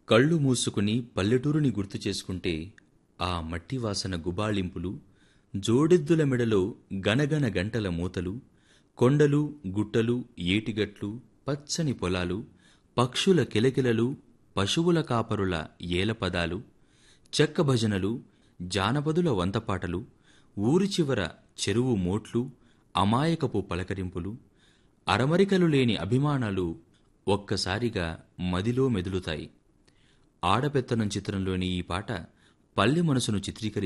కళ్ళు మూసుకుని పల్లెటూరుని గుర్తు చేసుకుంటే ఆ మట్టి వాసన గుబాళింపులు జోడెద్దుల మెడలో గనగన గంటల మూతలు కొండలు గుట్టలు ఏటిగట్లు పచ్చని పొలాలు పక్షుల కిలకిలలు పశువుల కాపరుల ఏలపదాలు చెక్క భజనలు జానపదుల వంతపాటలు ఊరి చివర చెరువు మోట్లు అమాయకపు పలకరింపులు అరమరికలు లేని అభిమానాలు ఒక్కసారిగా మదిలో మెదులుతాయి ఆడపెత్తనం చిత్రంలోని ఈ పాట పల్లె మనసును చిత్రీకరి